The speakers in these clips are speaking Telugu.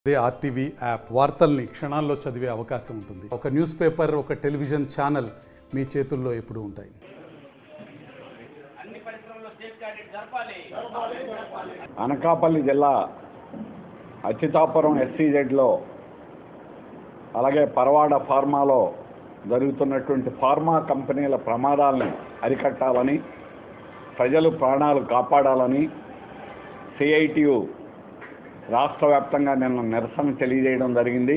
అదే ఆర్టీవీ యాప్ వార్తల్ని క్షణాల్లో చదివే అవకాశం ఉంటుంది ఒక న్యూస్ పేపర్ ఒక టెలివిజన్ ఛానల్ మీ చేతుల్లో ఎప్పుడూ ఉంటాయి అన్ని పరిశ్రమల్లో సేఫ్ గార్డెడ్ జరపాలి అనకాపల్లి జిల్లా అచ్యుతాపురం ఎస్సీజెడ్లో అలాగే పరవాడ ఫార్మాలో జరుగుతున్నటువంటి ఫార్మా కంపెనీల ప్రమాదాలని అరికట్టాలని ప్రజలు ప్రాణాలు కాపాడాలని సిఐటియు రాష్ట్ర వ్యాప్తంగా నిన్న నిరసన తెలియజేయడం జరిగింది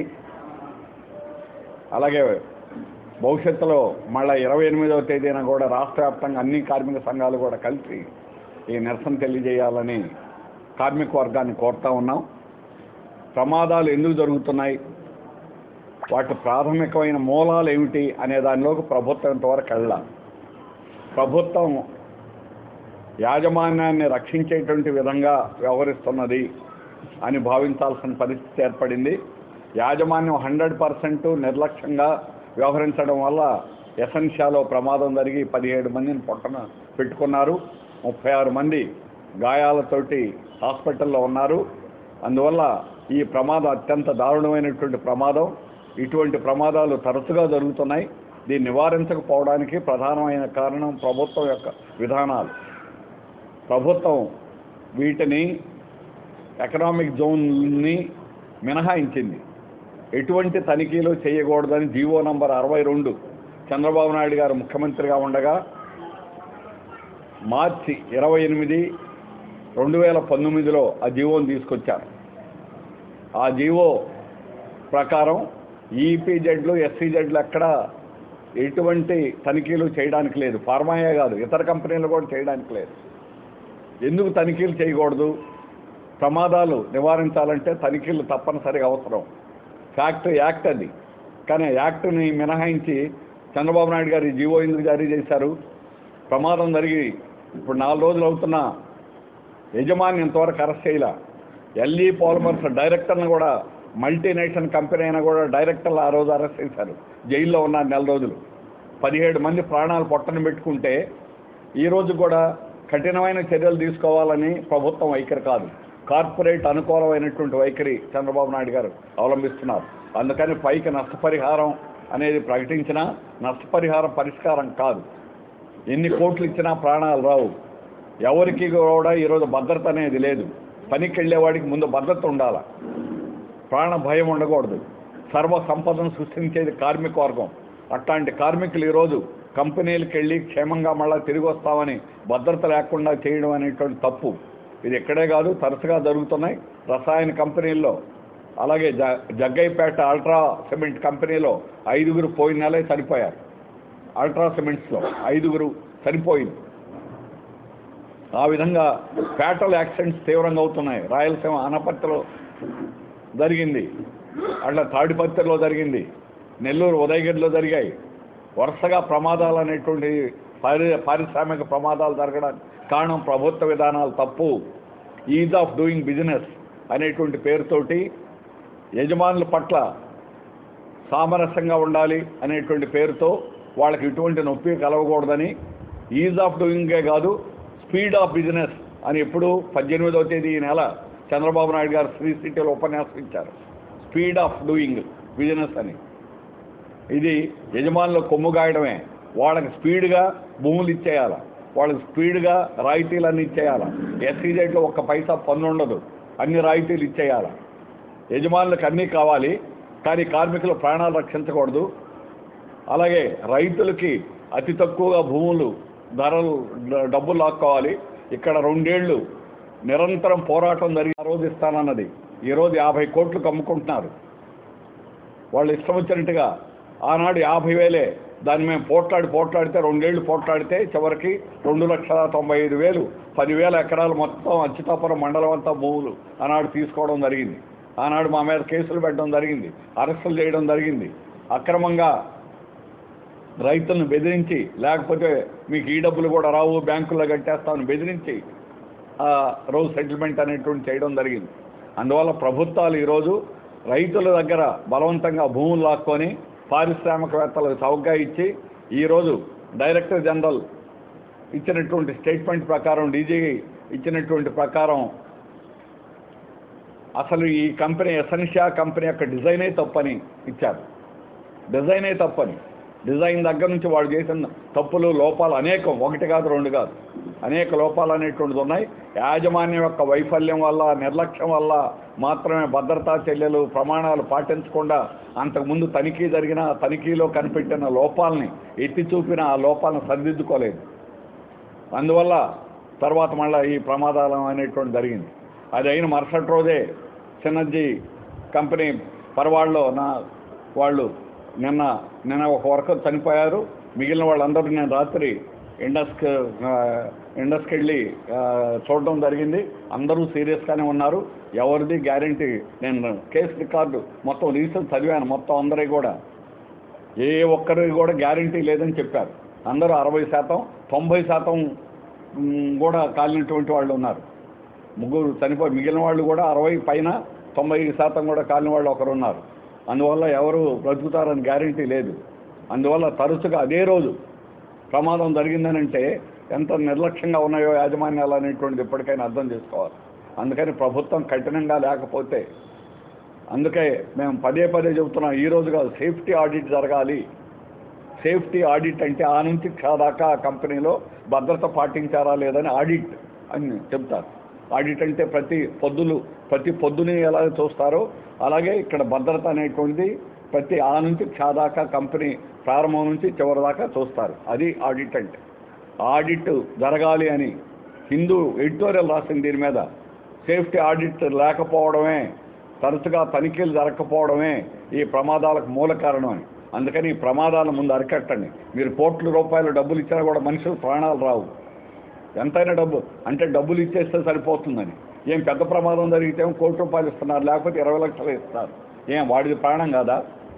అలాగే భవిష్యత్తులో మళ్ళీ ఇరవై ఎనిమిదవ తేదీన కూడా రాష్ట్ర వ్యాప్తంగా అన్ని కార్మిక సంఘాలు కూడా కలిసి ఈ నిరసన తెలియజేయాలని కార్మిక వర్గాన్ని కోరుతా ఉన్నాం ప్రమాదాలు ఎందుకు జరుగుతున్నాయి వాటి ప్రాథమికమైన మూలాలు ఏమిటి అనే దానిలోకి ప్రభుత్వం ఇంతవరకు వెళ్ళాలి ప్రభుత్వం యాజమాన్యాన్ని రక్షించేటువంటి విధంగా వ్యవహరిస్తున్నది అని భావించాల్సిన పరిస్థితి ఏర్పడింది యాజమాన్యం హండ్రెడ్ పర్సెంట్ నిర్లక్ష్యంగా వ్యవహరించడం వల్ల ఎసెన్షియాలో ప్రమాదం జరిగి పదిహేడు మందిని పొట్టన పెట్టుకున్నారు ముప్పై ఆరు మంది గాయాలతోటి హాస్పిటల్లో ఉన్నారు అందువల్ల ఈ ప్రమాదం అత్యంత దారుణమైనటువంటి ప్రమాదం ఇటువంటి ప్రమాదాలు తరచుగా జరుగుతున్నాయి దీన్ని నివారించకపోవడానికి ప్రధానమైన కారణం ప్రభుత్వం యొక్క విధానాలు ప్రభుత్వం వీటిని ఎకనామిక్ జోన్ని మినహాయించింది ఎటువంటి తనిఖీలు చేయకూడదని జీవో నంబర్ అరవై రెండు చంద్రబాబు నాయుడు గారు ముఖ్యమంత్రిగా ఉండగా మార్చి ఇరవై ఎనిమిది రెండు వేల పంతొమ్మిదిలో ఆ జీవోని తీసుకొచ్చారు ఆ జీవో ప్రకారం ఈపీజెడ్లు ఎస్సీజెడ్లు ఎక్కడ ఎటువంటి తనిఖీలు చేయడానికి లేదు ఫార్మాయే కాదు ఇతర కంపెనీలు కూడా చేయడానికి లేదు ఎందుకు తనిఖీలు చేయకూడదు ప్రమాదాలు నివారించాలంటే తనిఖీలు తప్పనిసరిగా అవసరం ఫ్యాక్టరీ యాక్ట్ అది కానీ యాక్ట్ని మినహాయించి చంద్రబాబు నాయుడు గారు ఈ జీవో ఎందుకు జారీ చేశారు ప్రమాదం జరిగి ఇప్పుడు నాలుగు రోజులు అవుతున్న యజమాని ఇంతవరకు అరెస్ట్ చేయలే ఎల్ఈ పాలిమర్స్ డైరెక్టర్ని కూడా మల్టీనేషనల్ కంపెనీ అయినా కూడా డైరెక్టర్లు ఆ రోజు అరెస్ట్ చేశారు జైల్లో ఉన్నారు నెల రోజులు పదిహేడు మంది ప్రాణాలు పొట్టన పెట్టుకుంటే ఈ రోజు కూడా కఠినమైన చర్యలు తీసుకోవాలని ప్రభుత్వం వైఖరి కాదు కార్పొరేట్ అనుకూలమైనటువంటి వైఖరి చంద్రబాబు నాయుడు గారు అవలంబిస్తున్నారు అందుకని పైకి నష్టపరిహారం అనేది ప్రకటించినా నష్టపరిహారం పరిష్కారం కాదు ఎన్ని కోట్లు ఇచ్చినా ప్రాణాలు రావు ఎవరికి కూడా ఈరోజు భద్రత అనేది లేదు పనికి వెళ్ళేవాడికి ముందు భద్రత ఉండాలి ప్రాణ భయం ఉండకూడదు సర్వ సంపదను సృష్టించేది కార్మిక వర్గం అట్లాంటి కార్మికులు ఈరోజు కంపెనీలకు వెళ్ళి క్షేమంగా మళ్ళీ తిరిగి వస్తామని భద్రత లేకుండా చేయడం అనేటువంటి తప్పు ఇది ఎక్కడే కాదు తరచుగా జరుగుతున్నాయి రసాయన కంపెనీల్లో అలాగే జ జగ్గైపేట అల్ట్రా సిమెంట్ కంపెనీలో ఐదుగురు పోయిన నెలే చనిపోయారు అల్ట్రా సిమెంట్స్లో ఐదుగురు చనిపోయింది ఆ విధంగా ఫ్యాటల్ యాక్సిడెంట్స్ తీవ్రంగా అవుతున్నాయి రాయలసీమ అనపర్తిలో జరిగింది అట్లా తాడిపత్రిలో జరిగింది నెల్లూరు ఉదయగిరిలో జరిగాయి వరుసగా ప్రమాదాలు అనేటువంటి పారి పారిశ్రామిక ప్రమాదాలు జరగడానికి కారణం ప్రభుత్వ విధానాలు తప్పు ఈజ్ ఆఫ్ డూయింగ్ బిజినెస్ అనేటువంటి పేరుతోటి యజమానుల పట్ల సామరస్యంగా ఉండాలి అనేటువంటి పేరుతో వాళ్ళకి ఇటువంటి నొప్పి కలవకూడదని ఈజ్ ఆఫ్ డూయింగే కాదు స్పీడ్ ఆఫ్ బిజినెస్ అని ఎప్పుడు పద్దెనిమిదవ తేదీ ఈ నెల చంద్రబాబు నాయుడు గారు శ్రీ సిటీలో ఉపన్యాసం ఇచ్చారు స్పీడ్ ఆఫ్ డూయింగ్ బిజినెస్ అని ఇది యజమానుల కొమ్ము గాయడమే వాళ్ళకి స్పీడ్గా భూములు ఇచ్చేయాల వాళ్ళకి స్పీడ్గా రాయితీలన్నీ ఇచ్చేయాల ఎస్సీజెడ్లో ఒక్క పైసా పన్ను ఉండదు అన్ని రాయితీలు ఇచ్చేయాల యజమానులకు అన్నీ కావాలి కానీ కార్మికుల ప్రాణాలు రక్షించకూడదు అలాగే రైతులకి అతి తక్కువగా భూములు ధరలు డ- డబ్బులు లాక్కోవాలి ఇక్కడ రెండేళ్లు నిరంతరం పోరాటం జరిగి ఆ రోజు ఇస్తానన్నది ఈరోజు యాభై కోట్లు అమ్ముకుంటున్నారు వాళ్ళు ఇష్టం వచ్చినట్టుగా ఆనాడు యాభై వేలే దాన్ని మేము పోట్లాడి పోట్లాడితే రెండేళ్లు పోట్లాడితే చివరికి రెండు లక్షల తొంభై ఐదు వేలు పదివేల ఎకరాలు మొత్తం అచ్యుతాపురం మండలం అంతా భూములు ఆనాడు తీసుకోవడం జరిగింది ఆనాడు మా మీద కేసులు పెట్టడం జరిగింది అరెస్టులు చేయడం జరిగింది అక్రమంగా రైతులను బెదిరించి లేకపోతే మీకు ఈ డబ్బులు కూడా రావు బ్యాంకుల్లో కట్టేస్తామని బెదిరించి ఆ రోజు సెటిల్మెంట్ అనేటువంటి చేయడం జరిగింది అందువల్ల ప్రభుత్వాలు ఈరోజు రైతుల దగ్గర బలవంతంగా భూములు లాక్కొని పారిశ్రామికవేత్తలకు చౌకగా ఇచ్చి ఈరోజు డైరెక్టర్ జనరల్ ఇచ్చినటువంటి స్టేట్మెంట్ ప్రకారం డీజీ ఇచ్చినటువంటి ప్రకారం అసలు ఈ కంపెనీ ఎసెన్షియా కంపెనీ యొక్క డిజైనే తప్పని ఇచ్చారు డిజైనే తప్పని డిజైన్ దగ్గర నుంచి వాళ్ళు చేసిన తప్పులు లోపాలు అనేకం ఒకటి కాదు రెండు కాదు అనేక లోపాలు అనేటువంటిది ఉన్నాయి యాజమాన్యం యొక్క వైఫల్యం వల్ల నిర్లక్ష్యం వల్ల మాత్రమే భద్రతా చర్యలు ప్రమాణాలు పాటించకుండా అంతకుముందు తనిఖీ జరిగిన ఆ తనిఖీలో కనిపెట్టిన లోపాలని ఎత్తి చూపిన ఆ లోపాలను సరిదిద్దుకోలేదు అందువల్ల తర్వాత మళ్ళీ ఈ ప్రమాదాలు అనేటువంటి జరిగింది అది అయిన మరుసటి రోజే సినర్జీ కంపెనీ పరవాళ్ళలో నా వాళ్ళు నిన్న నిన్న ఒక వర్కర్ చనిపోయారు మిగిలిన వాళ్ళందరూ నేను రాత్రి ఇండస్కి ఇండస్కి వెళ్ళి ఆ, చూడడం జరిగింది అందరూ సీరియస్గానే ఉన్నారు ఎవరిది గ్యారంటీ నేను కేసు రికార్డు మొత్తం రీసెర్చ్ చదివాను మొత్తం అందరి కూడా ఏ ఒక్కరికి కూడా గ్యారంటీ లేదని చెప్పారు అందరూ అరవై శాతం తొంభై శాతం మ్, కూడా కాలినటువంటి వాళ్ళు ఉన్నారు ముగ్గురు చనిపోయి మిగిలిన వాళ్ళు కూడా అరవై పైన తొంభై శాతం కూడా కాలిన వాళ్ళు ఒకరు ఉన్నారు అందువల్ల ఎవరు బ్రతుకుతారని గ్యారంటీ లేదు అందువల్ల తరచుగా అదే రోజు ప్రమాదం జరిగిందనంటే ఎంత నిర్లక్ష్యంగా ఉన్నాయో యాజమాన్యాలు అనేటువంటిది ఎప్పటికైనా అర్థం చేసుకోవాలి అందుకని ప్రభుత్వం కఠినంగా లేకపోతే అందుకే మేము పదే పదే చెబుతున్నాం ఈ రోజు కాదు సేఫ్టీ ఆడిట్ జరగాలి సేఫ్టీ ఆడిట్ అంటే ఆ నుంచి దాకా ఆ కంపెనీలో భద్రత పాటించారా లేదని ఆడిట్ అని చెప్తారు ఆడిట్ అంటే ప్రతి పొద్దులు ప్రతి పొద్దుని ఎలా చూస్తారో అలాగే ఇక్కడ భద్రత అనేటువంటిది ప్రతి ఆ నుంచి దాకా కంపెనీ ప్రారంభం నుంచి చివరి దాకా చూస్తారు అది ఆడిట్ అంటే ఆడిట్ జరగాలి అని హిందూ ఎడిటోరియల్ రాసింది దీని మీద సేఫ్టీ ఆడిట్ లేకపోవడమే తరచుగా తనిఖీలు జరగకపోవడమే ఈ ప్రమాదాలకు మూల కారణం అని అందుకని ఈ ప్రమాదాల ముందు అరికట్టండి మీరు కోట్ల రూపాయలు డబ్బులు ఇచ్చినా కూడా మనుషులు ప్రాణాలు రావు ఎంతైనా డబ్బు అంటే డబ్బులు ఇచ్చేస్తే సరిపోతుందని ఏం పెద్ద ప్రమాదం జరిగితే ఏమో కోటి రూపాయలు ఇస్తున్నారు లేకపోతే ఇరవై లక్షలు ఇస్తారు ఏం వాడిది ప్రాణం కాదా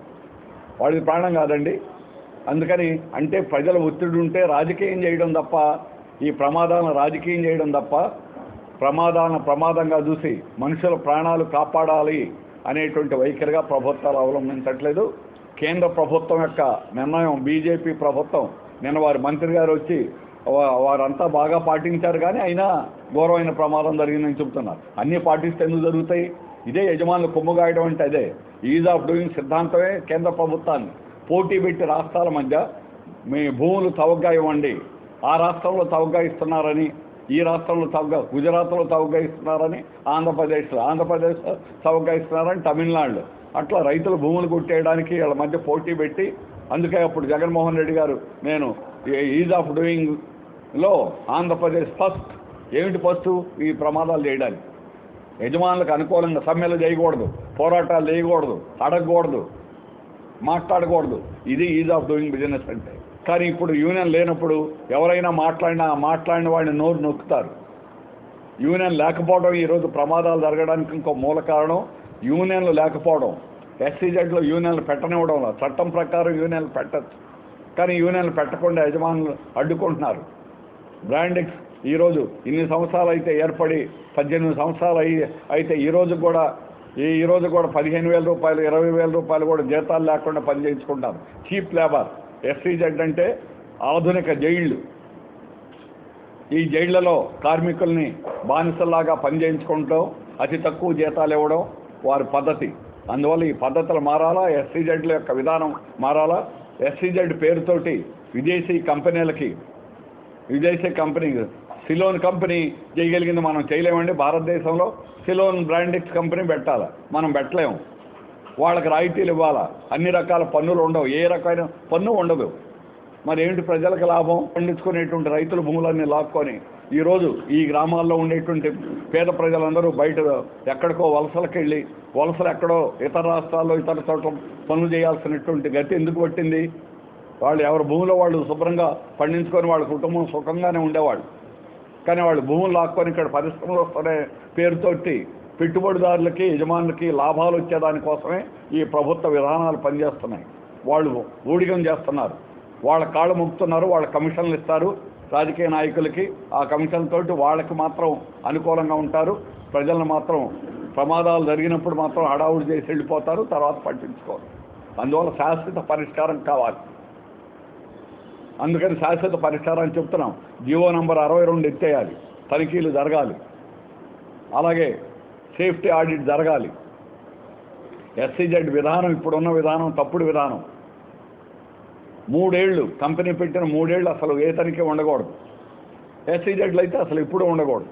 వాడిది ప్రాణం కాదండి అందుకని అంటే ప్రజల ఒత్తిడి ఉంటే రాజకీయం చేయడం తప్ప ఈ ప్రమాదాలను రాజకీయం చేయడం తప్ప ప్రమాదాలను ప్రమాదంగా చూసి మనుషుల ప్రాణాలు కాపాడాలి అనేటువంటి వైఖరిగా ప్రభుత్వాలు అవలంబించట్లేదు కేంద్ర ప్రభుత్వం యొక్క నిర్ణయం బీజేపీ ప్రభుత్వం నిన్న వారి మంత్రి గారు వచ్చి వా- వారంతా బాగా పాటించారు కానీ అయినా ఘోరమైన ప్రమాదం జరిగిందని చెబుతున్నారు అన్నీ పాటిస్తే ఎందుకు జరుగుతాయి ఇదే యజమానులు కొమ్ముగాయడం అంటే అదే ఈజ్ ఆఫ్ డూయింగ్ సిద్ధాంతమే కేంద్ర ప్రభుత్వాన్ని పోటీ పెట్టి రాష్ట్రాల మధ్య మీ భూములు చౌకగా ఇవ్వండి ఆ రాష్ట్రంలో చౌకగా ఇస్తున్నారని ఈ రాష్ట్రంలో చౌకగా గుజరాత్లో చౌకగా ఇస్తున్నారని ఆంధ్రప్రదేశ్లో ఆంధ్రప్రదేశ్లో చౌకగా ఇస్తున్నారని తమిళనాడులో అట్లా రైతులు భూములు కొట్టేయడానికి వాళ్ళ మధ్య పోటీ పెట్టి అందుకే అప్పుడు జగన్మోహన్ రెడ్డి గారు నేను ఈజ్ ఆఫ్ డూయింగ్ లో ఆంధ్రప్రదేశ్ ఫస్ట్ ఏమిటి ఫస్ట్ ఈ ప్రమాదాలు చేయడానికి యజమానులకు అనుకూలంగా సమ్మెలు చేయకూడదు పోరాటాలు చేయకూడదు అడగకూడదు మాట్లాడకూడదు ఇది ఈజ్ ఆఫ్ డూయింగ్ బిజినెస్ అంటే కానీ ఇప్పుడు యూనియన్ లేనప్పుడు ఎవరైనా మాట్లాడినా మాట్లాడిన వాడిని నోరు నొక్కుతారు యూనియన్ లేకపోవడం ఈరోజు ప్రమాదాలు జరగడానికి ఇంకో మూల కారణం యూనియన్లు లేకపోవడం ఎస్సీజెడ్లో యూనియన్లు పెట్టనివ్వడం లేదు. చట్టం ప్రకారం యూనియన్లు పెట్టచ్చు కానీ యూనియన్లు పెట్టకుండా యజమానులు అడ్డుకుంటున్నారు బ్రాండిక్స్ ఈరోజు ఇన్ని సంవత్సరాలు అయితే ఏర్పడి పద్దెనిమిది సంవత్సరాలు అయి అయితే ఈ రోజు కూడా ఈ ఈ రోజు కూడా పదిహేను వేల రూపాయలు ఇరవై వేల రూపాయలు కూడా జీతాలు లేకుండా పని చేయించుకుంటారు చీప్ లేబర్ ఎస్సీజెడ్ అంటే ఆధునిక జైళ్ళు ఈ జైళ్లలో కార్మికుల్ని బానిసల్లాగా పని చేయించుకుంటాం అతి తక్కువ జీతాలు ఇవ్వడం వారి పద్ధతి అందువల్ల ఈ పద్ధతులు మారాలా ఎస్సీజెడ్ల యొక్క విధానం మారాలా ఎస్సీజెడ్ పేరుతోటి విదేశీ కంపెనీలకి విదేశీ కంపెనీ సిలోన్ కంపెనీ చేయగలిగింది మనం చేయలేమండి భారతదేశంలో సిలోన్ బ్రాండిక్స్ కంపెనీ పెట్టాలి మనం పెట్టలేము వాళ్ళకి రాయితీలు ఇవ్వాలా అన్ని రకాల పన్నులు ఉండవు ఏ రకమైన పన్ను ఉండదు మరి ఏంటి ప్రజలకు లాభం పండించుకునేటువంటి రైతుల భూములన్నీ లాక్కొని ఈరోజు ఈ గ్రామాల్లో ఉండేటువంటి పేద ప్రజలందరూ బయట ఎక్కడికో వలసలకు వెళ్ళి వలసలు ఎక్కడో ఇతర రాష్ట్రాల్లో ఇతర చోట్ల పనులు చేయాల్సినటువంటి గతి ఎందుకు పట్టింది వాళ్ళు ఎవరి భూమిలో వాళ్ళు శుభ్రంగా పండించుకొని వాళ్ళ కుటుంబం సుఖంగానే ఉండేవాళ్ళు కానీ వాళ్ళు భూములు లాక్కొని ఇక్కడ పరిశ్రమలు వస్తున్న పేరుతోటి పెట్టుబడిదారులకి యజమానులకి లాభాలు వచ్చేదానికోసమే ఈ ప్రభుత్వ విధానాలు పనిచేస్తున్నాయి వాళ్ళు ఊడిగం చేస్తున్నారు వాళ్ళ కాళ్ళు మొక్కుతున్నారు వాళ్ళ కమిషన్లు ఇస్తారు రాజకీయ నాయకులకి ఆ కమిషన్ తోటి వాళ్ళకి మాత్రం అనుకూలంగా ఉంటారు ప్రజలను మాత్రం ప్రమాదాలు జరిగినప్పుడు మాత్రం హడావుడి చేసి వెళ్ళిపోతారు తర్వాత పట్టించుకోరు అందువల్ల శాశ్వత పరిష్కారం కావాలి అందుకని శాశ్వత పరిష్కారం చెప్తున్నాం జీవో నంబర్ అరవై రెండు ఎత్తేయాలి తనిఖీలు జరగాలి అలాగే సేఫ్టీ ఆడిట్ జరగాలి ఎస్సీజెడ్ విధానం ఇప్పుడున్న విధానం తప్పుడు విధానం మూడేళ్లు కంపెనీ పెట్టిన మూడేళ్లు అసలు ఏ తనిఖీ ఉండకూడదు ఎస్సీజెడ్లు అయితే అసలు ఇప్పుడు ఉండకూడదు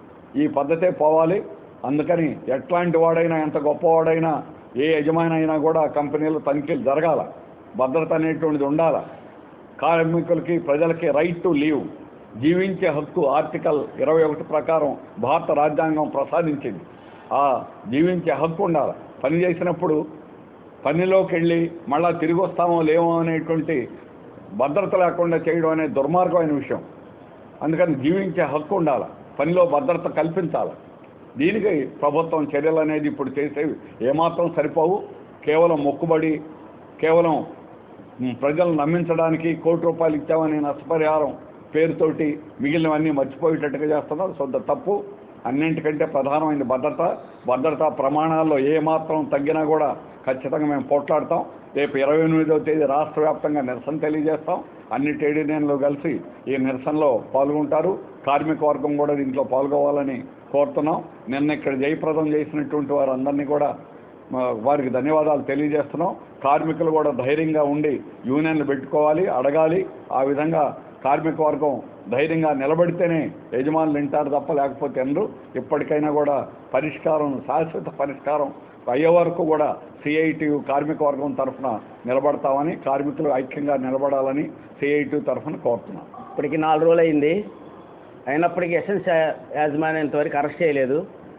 ఈ పద్ధతే పోవాలి అందుకని ఎట్లాంటి వాడైనా ఎంత గొప్పవాడైనా ఏ యజమాని అయినా కూడా కంపెనీలో తనిఖీలు జరగాల భద్రత అనేటువంటిది ఉండాల కార్మికులకి ప్రజలకి రైట్ టు లీవ్ జీవించే హక్కు ఆర్టికల్ ఇరవై ఒకటి ప్రకారం భారత రాజ్యాంగం ప్రసాదించింది ఆ జీవించే హక్కు ఉండాలి పని చేసినప్పుడు పనిలోకి వెళ్ళి మళ్ళా తిరిగి వస్తామో లేమో అనేటువంటి భద్రత లేకుండా చేయడం అనే దుర్మార్గమైన విషయం అందుకని జీవించే హక్కు ఉండాలి పనిలో భద్రత కల్పించాలి దీనికి ప్రభుత్వం చర్యలు అనేది ఇప్పుడు చేసేవి ఏమాత్రం సరిపోవు కేవలం మొక్కుబడి కేవలం ఉమ్, ప్రజలను నమ్మించడానికి కోటి రూపాయలు ఇచ్చామని నష్టపరిహారం పేరుతోటి మిగిలినవన్నీ మర్చిపోయేటట్టుగా చేస్తున్నారు సొంత తప్పు అన్నింటికంటే ప్రధానమైన భద్రత భద్రతా ప్రమాణాల్లో ఏ మాత్రం తగ్గినా కూడా ఖచ్చితంగా మేము పోట్లాడతాం రేపు ఇరవై ఎనిమిదవ తేదీ రాష్ట్ర వ్యాప్తంగా నిరసన తెలియజేస్తాం అన్ని ట్రేడ్ యూనియన్లు కలిసి ఈ నిరసనలో పాల్గొంటారు కార్మిక వర్గం కూడా దీంట్లో పాల్గొవాలని కోరుతున్నాం నిన్న ఇక్కడ జయప్రదం చేసినటువంటి వారందరినీ కూడా మా వారికి ధన్యవాదాలు తెలియజేస్తున్నాం కార్మికులు కూడా ధైర్యంగా ఉండి యూనియన్లు పెట్టుకోవాలి అడగాలి ఆ విధంగా కార్మిక వర్గం ధైర్యంగా నిలబడితేనే యజమానులు వింటారు తప్ప లేకపోతే ఎనరు ఇప్పటికైనా కూడా పరిష్కారం శాశ్వత పరిష్కారం అయ్యే వరకు కూడా సిఐటి కార్మిక వర్గం తరఫున నిలబడతామని కార్మికులు ఐక్యంగా నిలబడాలని సిఐటి తరఫున కోరుతున్నాం ఇప్పటికి నాలుగు రోజులు అయింది అయినప్పటికీ ఎసెన్స్ యాజమాన్యం ఇంతవరకు అరెస్ట్ చేయలేదు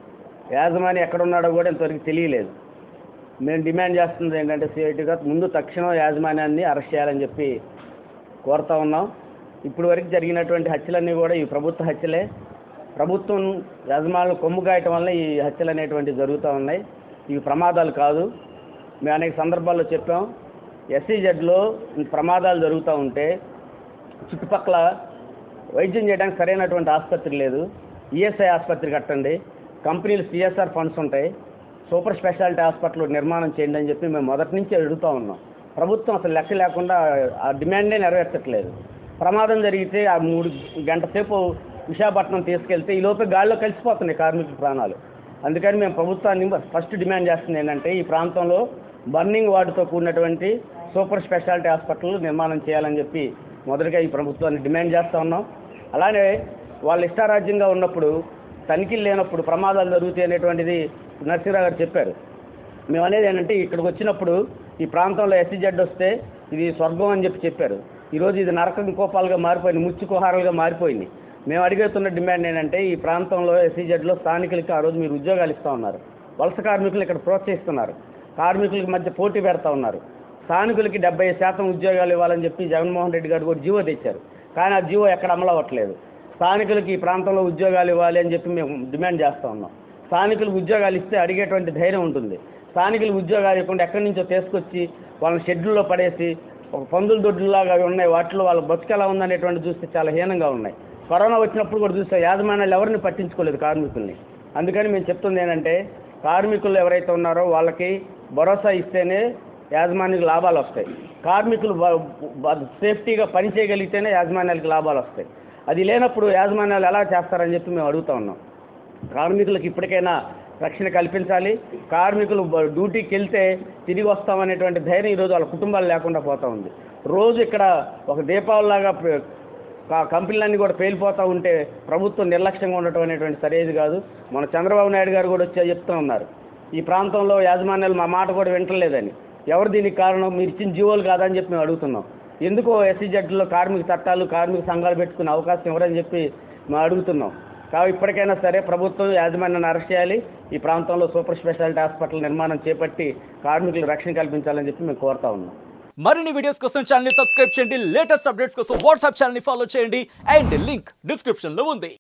యాజమాని ఎక్కడ ఉన్నాడో కూడా ఇంతవరకు తెలియలేదు మేము డిమాండ్ చేస్తుంది ఏంటంటే సిఐటిగా ముందు తక్షణం యాజమాన్యాన్ని అరెస్ట్ చేయాలని చెప్పి కోరుతా ఉన్నాం ఇప్పుడు వరకు జరిగినటువంటి హత్యలన్నీ కూడా ఈ ప్రభుత్వ హత్యలే ప్రభుత్వం యజమానులు కొమ్ము కాయటం వల్ల ఈ హత్యలు అనేటువంటివి జరుగుతూ ఉన్నాయి ఇవి ప్రమాదాలు కాదు మేము అనేక సందర్భాల్లో చెప్పాం ఎస్సీజెడ్లో ప్రమాదాలు జరుగుతూ ఉంటే చుట్టుపక్కల వైద్యం చేయడానికి సరైనటువంటి ఆసుపత్రి లేదు ఈఎస్ఐ ఆసుపత్రి కట్టండి కంపెనీలు సిఎస్ఆర్ ఫండ్స్ ఉంటాయి సూపర్ స్పెషాలిటీ హాస్పిటల్ నిర్మాణం చేయండి అని చెప్పి మేము మొదటి నుంచి అడుగుతూ ఉన్నాం ప్రభుత్వం అసలు లెక్క లేకుండా ఆ డిమాండే నెరవేర్చట్లేదు ప్రమాదం జరిగితే ఆ మూడు గంట సేపు విశాఖపట్నం తీసుకెళ్తే ఈ లోపే గాల్లో కలిసిపోతున్నాయి కార్మికుల ప్రాణాలు అందుకని మేము ప్రభుత్వాన్ని ఫస్ట్ డిమాండ్ చేస్తుంది ఏంటంటే ఈ ప్రాంతంలో బర్నింగ్ వార్డుతో కూడినటువంటి సూపర్ స్పెషాలిటీ హాస్పిటల్ నిర్మాణం చేయాలని చెప్పి మొదటగా ఈ ప్రభుత్వాన్ని డిమాండ్ చేస్తూ ఉన్నాం అలానే వాళ్ళు ఇష్టారాజ్యంగా ఉన్నప్పుడు తనిఖీలు లేనప్పుడు ప్రమాదాలు జరుగుతాయి అనేటువంటిది నరసింహరావు గారు చెప్పారు మేము అనేది ఏంటంటే ఇక్కడికి వచ్చినప్పుడు ఈ ప్రాంతంలో ఎస్సీజెడ్ వస్తే ఇది స్వర్గం అని చెప్పి చెప్పారు ఈరోజు ఇది నరకం కోపాలుగా మారిపోయింది ముచ్చుకోహారాలుగా మారిపోయింది మేము అడిగేస్తున్న డిమాండ్ ఏంటంటే ఈ ప్రాంతంలో ఎస్సీజెడ్లో స్థానికులకి ఆ రోజు మీరు ఉద్యోగాలు ఇస్తూ ఉన్నారు వలస కార్మికులు ఇక్కడ ప్రోత్సహిస్తున్నారు కార్మికులకి మధ్య పోటీ పెడతా ఉన్నారు స్థానికులకి డెబ్బై శాతం ఉద్యోగాలు ఇవ్వాలని చెప్పి జగన్మోహన్ రెడ్డి గారు కూడా జీవో తెచ్చారు కానీ ఆ జీవో ఎక్కడ అమలు అవ్వట్లేదు స్థానికులకి ఈ ప్రాంతంలో ఉద్యోగాలు ఇవ్వాలి అని చెప్పి మేము డిమాండ్ చేస్తూ ఉన్నాం స్థానికులకు ఉద్యోగాలు ఇస్తే అడిగేటువంటి ధైర్యం ఉంటుంది స్థానికులకు ఉద్యోగాలు ఇవ్వకుండా ఎక్కడి నుంచో తీసుకొచ్చి వాళ్ళని షెడ్యూల్లో పడేసి ఒక పందుల దొడ్డులాగా అవి ఉన్నాయి వాటిలో వాళ్ళ బతుకు ఎలా ఉందనేటువంటి చూస్తే చాలా హీనంగా ఉన్నాయి కరోనా వచ్చినప్పుడు కూడా చూస్తే యాజమాన్యాలు ఎవరిని పట్టించుకోలేదు కార్మికుల్ని అందుకని మేము చెప్తుంది ఏంటంటే కార్మికులు ఎవరైతే ఉన్నారో వాళ్ళకి భరోసా ఇస్తేనే యాజమాన్యానికి లాభాలు వస్తాయి కార్మికులు బ- బ- సేఫ్టీగా పని చేయగలిగితేనే యాజమాన్యాలకు లాభాలు వస్తాయి అది లేనప్పుడు యాజమాన్యాలు ఎలా చేస్తారని చెప్పి మేము అడుగుతా ఉన్నాం కార్మికులకు ఇప్పటికైనా రక్షణ కల్పించాలి కార్మికులు బ- డ్యూటీకి వెళ్తే తిరిగి వస్తామనేటువంటి ధైర్యం ఈరోజు వాళ్ళ కుటుంబాలు లేకుండా పోతా ఉంది రోజు ఇక్కడ ఒక దీపావళిలాగా ప్ర- కా- కంపెనీలన్నీ కూడా పేలిపోతూ ఉంటే ప్రభుత్వం నిర్లక్ష్యంగా ఉండటం అనేటువంటి సరైనది కాదు మన చంద్రబాబు నాయుడు గారు కూడా వచ్చి చెప్తూ ఉన్నారు ఈ ప్రాంతంలో యాజమాన్యాలు మా మాట కూడా వింటలేదని ఎవరు దీనికి కారణం మీరు ఇచ్చిన జీవోలు కాదని చెప్పి మేము అడుగుతున్నాం ఎందుకో ఎస్సీ జడ్లో కార్మిక చట్టాలు కార్మిక సంఘాలు పెట్టుకునే అవకాశం ఎవరని చెప్పి మేము అడుగుతున్నాం కాబట్టి ఇప్పటికైనా సరే ప్రభుత్వం యాజమాన్యాన్ని అరెస్ట్ చేయాలి ఈ ప్రాంతంలో సూపర్ స్పెషాలిటీ హాస్పిటల్ నిర్మాణం చేపట్టి కార్మికులకు రక్షణ కల్పించాలని చెప్పి మేము కోరుతా ఉన్నాం మరిన్ని వీడియోస్ కోసం ఛానల్ ని సబ్స్క్రైబ్ చేయండి లేటెస్ట్ అప్డేట్స్ కోసం వాట్సాప్ ఛానల్ ని ఫాలో చేయండి అండ్ లింక్ డిస్క్రిప్షన్ లో ఉంది